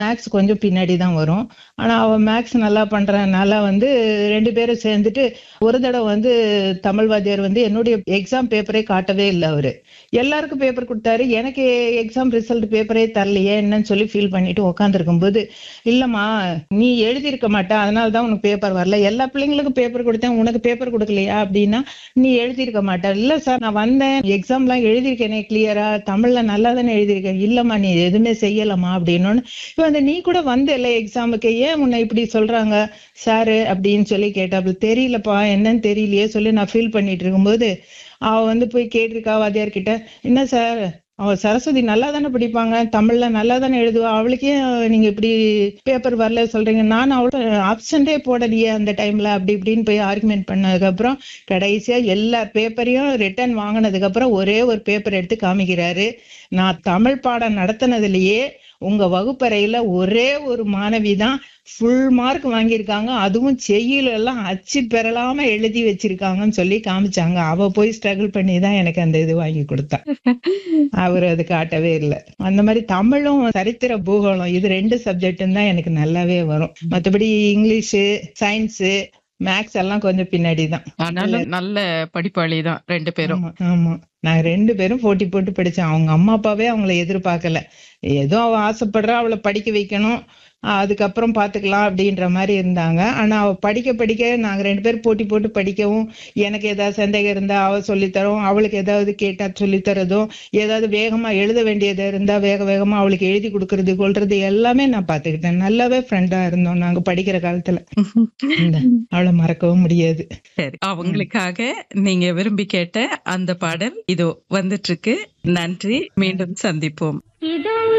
maths கொஞ்சம் பின்னாடி தான் வரும் ஆனா அவ மேக்ஸ் நல்லா பண்றதுனால வந்து ரெண்டு பேரும் சேர்ந்துட்டு ஒரு தடவை வந்து தமிழ் வாத்தியார் வந்து என்னுடைய எக்ஸாம் பேப்பரே காட்டவே இல்லை அவரு எல்லாருக்கும் பேப்பர் கொடுத்தாரு எனக்கு எக்ஸாம் ரிசல்ட் பேப்பரே தரலையே என்னன்னு சொல்லி ஃபீல் பண்ணிட்டு உட்காந்துருக்கும் போது இல்லம்மா நீ எழுதியிருக்க மாட்டா அதனால தான் உனக்கு பேப்பர் வரல எல்லா பிள்ளைங்களுக்கும் பேப்பர் கொடுத்தேன் உனக்கு பேப்பர் கொடுக்கலையா அப்படின்னா நீ எழுதியிருக்க மாட்டா இல்ல சார் நான் வந்தேன் எக்ஸாம்லாம் எழுதியிருக்கேனே கிளியரா தமிழ்ல நல்லா தானே எழுதியிருக்கேன் இல்லம்மா நீ எதுவுமே செய்யலம்மா அப்படின்னு இப்போ வந்து நீ கூட வந்தல எக்ஸாமுக்கு ஏன் உன்னை இப்படி சொல்றாங்க சாரு அப்படின்னு சொல்லி கேட்டாப்புல தெரியலப்பா என்னன்னு தெரியலையே சொல்லி நான் ஃபீல் பண்ணிட்டு இருக்கும்போது அவ வந்து போய் கேட்டிருக்கா வாத்தியார் கிட்ட என்ன சார் அவ சரஸ்வதி நல்லா தானே படிப்பாங்க தமிழ்ல நல்லா தானே எழுதுவா அவளுக்கே நீங்க இப்படி பேப்பர் வரல சொல்றீங்க நான் அவளோட ஆப்சண்டே போடலையே அந்த டைம்ல அப்படி இப்படின்னு போய் ஆர்குமெண்ட் பண்ணதுக்கு அப்புறம் கடைசியா எல்லா பேப்பரையும் ரிட்டர்ன் வாங்கினதுக்கு அப்புறம் ஒரே ஒரு பேப்பர் எடுத்து காமிக்கிறாரு நான் தமிழ் பாடம் நடத்தினதுலயே உங்க வகுப்பறையில ஒரே ஒரு மாணவி தான் ஃபுல் மார்க் வாங்கியிருக்காங்க அதுவும் செய்யுள் எல்லாம் அச்சு பெறலாம எழுதி வச்சிருக்காங்கன்னு சொல்லி காமிச்சாங்க அவ போய் ஸ்ட்ரகிள் பண்ணி தான் எனக்கு அந்த இது வாங்கி கொடுத்தா அவர் அது காட்டவே இல்லை அந்த மாதிரி தமிழும் சரித்திர பூகோளம் இது ரெண்டு சப்ஜெக்டும் தான் எனக்கு நல்லாவே வரும் மத்தபடி இங்கிலீஷு சயின்ஸ் மேக்ஸ் எல்லாம் கொஞ்சம் பின்னாடி தான் ஆனாலும் நல்ல படிப்பாளி தான் ரெண்டு பேரும் ஆமா ஆமா நான் ரெண்டு பேரும் போட்டி போட்டு படிச்சேன் அவங்க அம்மா அப்பாவே அவங்கள எதிர்பார்க்கல ஏதோ அவ ஆசைப்படுறா அவளை படிக்க வைக்கணும் ஆஹ் அதுக்கப்புறம் பாத்துக்கலாம் அப்படின்ற மாதிரி இருந்தாங்க ஆனா அவ படிக்க படிக்க நாங்க ரெண்டு பேரும் போட்டி போட்டு படிக்கவும் எனக்கு ஏதாவது சந்தேகம் இருந்தா அவ சொல்லித்தரோம் அவளுக்கு ஏதாவது கேட்டா சொல்லித்தரதும் ஏதாவது வேகமா எழுத வேண்டியது இருந்தா வேக வேகமா அவளுக்கு எழுதி கொடுக்கறது கொள்றது எல்லாமே நான் பாத்துக்கிட்டேன் நல்லாவே ஃப்ரெண்டா இருந்தோம் நாங்க படிக்கிற காலத்துல இந்த அவளை மறக்கவும் முடியாது சரி அவங்களுக்காக நீங்க விரும்பி கேட்ட அந்த பாடல் இதோ வந்துட்டு இருக்கு நன்றி மீண்டும் சந்திப்போம் இதோ